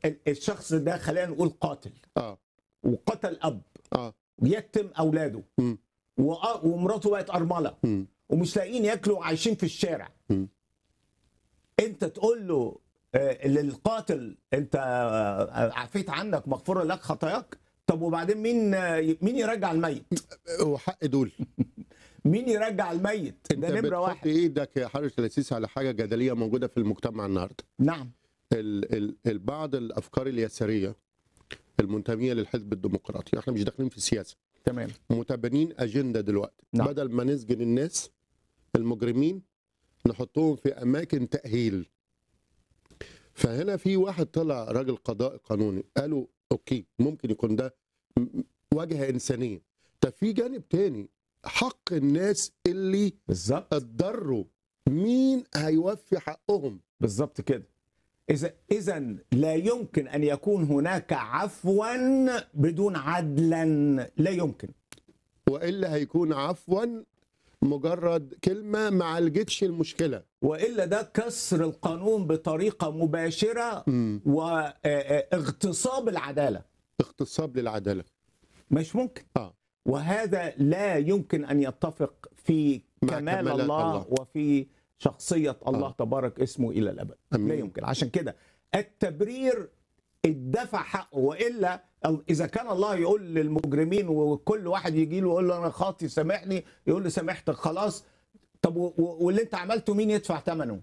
ال- الشخص ده خلينا نقول قاتل اه وقتل اب اه ويتم اولاده مم. وأ- ومراته بقت ارمله مم. ومش لاقيين ياكلوا وعايشين في الشارع مم. انت تقول له آه، للقاتل انت آه، عفيت عنك مغفوره لك خطاياك طب وبعدين مين آه، مين يرجع الميت وحق دول مين يرجع الميت انت ده نمره بتحط واحد ايدك يا حارس الاسيس على حاجه جدليه موجوده في المجتمع النهارده نعم ال ال ال بعض الافكار اليساريه المنتميه للحزب الديمقراطي احنا مش داخلين في السياسه تمام متبنين اجنده دلوقتي نعم. بدل ما نسجن الناس المجرمين نحطهم في اماكن تاهيل فهنا في واحد طلع راجل قضاء قانوني قالوا اوكي ممكن يكون ده م- واجهه انسانيه طب في جانب تاني حق الناس اللي بالظبط اتضروا مين هيوفي حقهم بالظبط كده اذا اذا لا يمكن ان يكون هناك عفوا بدون عدلا لا يمكن والا هيكون عفوا مجرد كلمه ما عالجتش المشكله والا ده كسر القانون بطريقه مباشره مم. واغتصاب العداله اغتصاب للعداله مش ممكن اه وهذا لا يمكن ان يتفق في مع كمال كمالات الله, الله. وفي شخصيه الله آه. تبارك اسمه الى الابد أمين. لا يمكن عشان كده التبرير الدفع حقه والا اذا كان الله يقول للمجرمين وكل واحد يجي له يقول له انا خاطي سامحني يقول له سامحتك خلاص طب و- و- واللي انت عملته مين يدفع ثمنه؟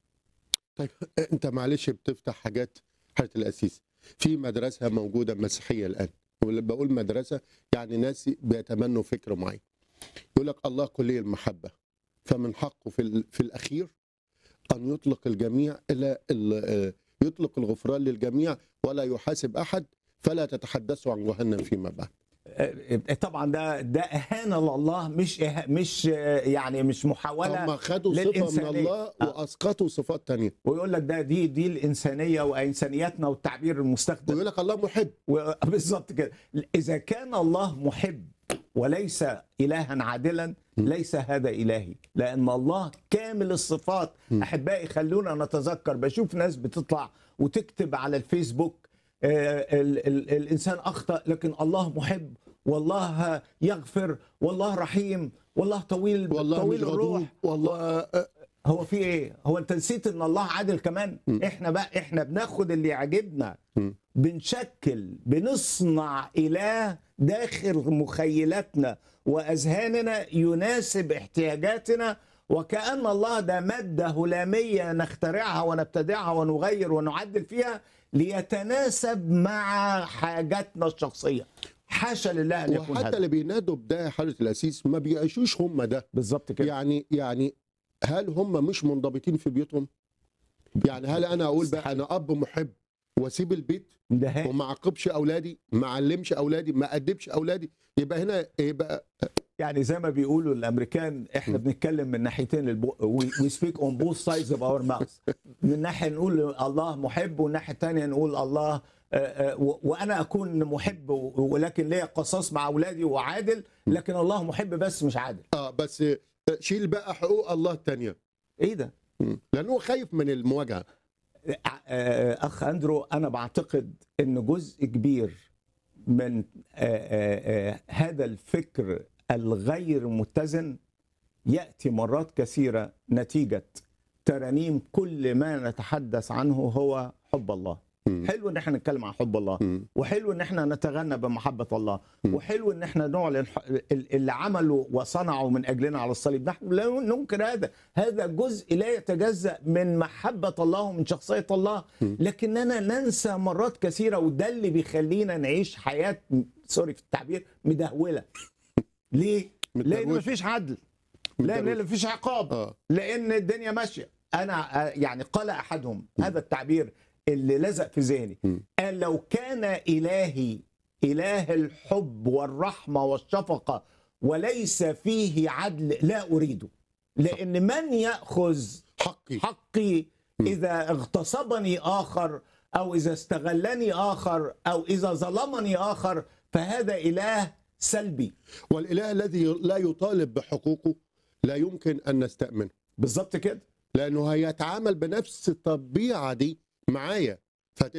طيب انت معلش بتفتح حاجات حاله الاسيس في مدرسه موجوده مسيحيه الان ولما بقول مدرسه يعني ناس بيتمنوا فكر معين يقول لك الله كلي المحبه فمن حقه في ال- في الاخير ان يطلق الجميع الى ال- يطلق الغفران للجميع ولا يحاسب احد فلا تتحدثوا عن جهنم فيما بعد آه، طبعا ده ده اهانه لله مش إه- مش آه، يعني مش محاوله هم خدوا صفه من للإنسانية. الله آه. واسقطوا صفات تانية ويقول لك ده دي دي الانسانيه وانسانيتنا والتعبير المستخدم ويقول لك الله محب و- بالظبط كده اذا كان الله محب وليس الها عادلا ليس هذا الهي لان الله كامل الصفات احبائي خلونا نتذكر بشوف ناس بتطلع وتكتب على الفيسبوك آه، ال- ال- الانسان اخطا لكن الله محب والله يغفر والله رحيم والله طويل والله مش طويل غضوب الروح والله هو في ايه؟ هو انت نسيت ان الله عادل كمان؟ احنا بقى احنا بناخد اللي يعجبنا م. بنشكل بنصنع اله داخل مخيلاتنا واذهاننا يناسب احتياجاتنا وكأن الله ده مادة هلامية نخترعها ونبتدعها ونغير ونعدل فيها ليتناسب مع حاجاتنا الشخصية حاشا لله ان يكون وحتى هذا اللي بينادوا بده حاله الاسيس ما بيعيشوش هم ده بالظبط كده يعني يعني هل هم مش منضبطين في بيوتهم؟ يعني هل انا اقول بقى انا اب محب واسيب البيت ده هي- وما اعاقبش اولادي ما اعلمش اولادي ما ادبش اولادي يبقى هنا يبقى يعني زي ما بيقولوا الامريكان احنا بنتكلم من ناحيتين البو... وي سبيك اون بوث سايدز اوف اور ماوث من ناحيه نقول الله محب والناحيه الثانيه نقول الله آه، آه، و- وانا اكون محب و- ولكن ليا قصاص مع اولادي وعادل لكن الله محب بس مش عادل اه بس شيل بقى حقوق الله الثانيه ايه ده لانه خايف من المواجهه آه، آه، اخ اندرو انا بعتقد ان جزء كبير من آه، آه، آه، هذا الفكر الغير متزن ياتي مرات كثيره نتيجه ترانيم كل ما نتحدث عنه هو حب الله مم. حلو ان احنا نتكلم عن حب الله مم. وحلو ان احنا نتغنى بمحبه الله مم. وحلو ان احنا نعلن ح- ال- اللي عمله وصنعه من اجلنا على الصليب نحن لا ننكر هذا هذا جزء لا يتجزا من محبه الله ومن شخصيه الله لكننا ننسى مرات كثيره وده اللي بيخلينا نعيش حياه م- سوري في التعبير مدهوله ليه لان متدروشة. مفيش عدل لان متدروشة. مفيش عقاب اه لان الدنيا ماشيه انا آه، يعني قال احدهم هذا التعبير اللي لزق في ذهني م. قال لو كان الهي اله الحب والرحمه والشفقه وليس فيه عدل لا اريده لان من ياخذ حقي حقي اذا اغتصبني اخر او اذا استغلني اخر او اذا ظلمني اخر فهذا اله سلبي والاله الذي لا يطالب بحقوقه لا يمكن ان نستامنه بالظبط كده لانه هيتعامل بنفس الطبيعه دي معايا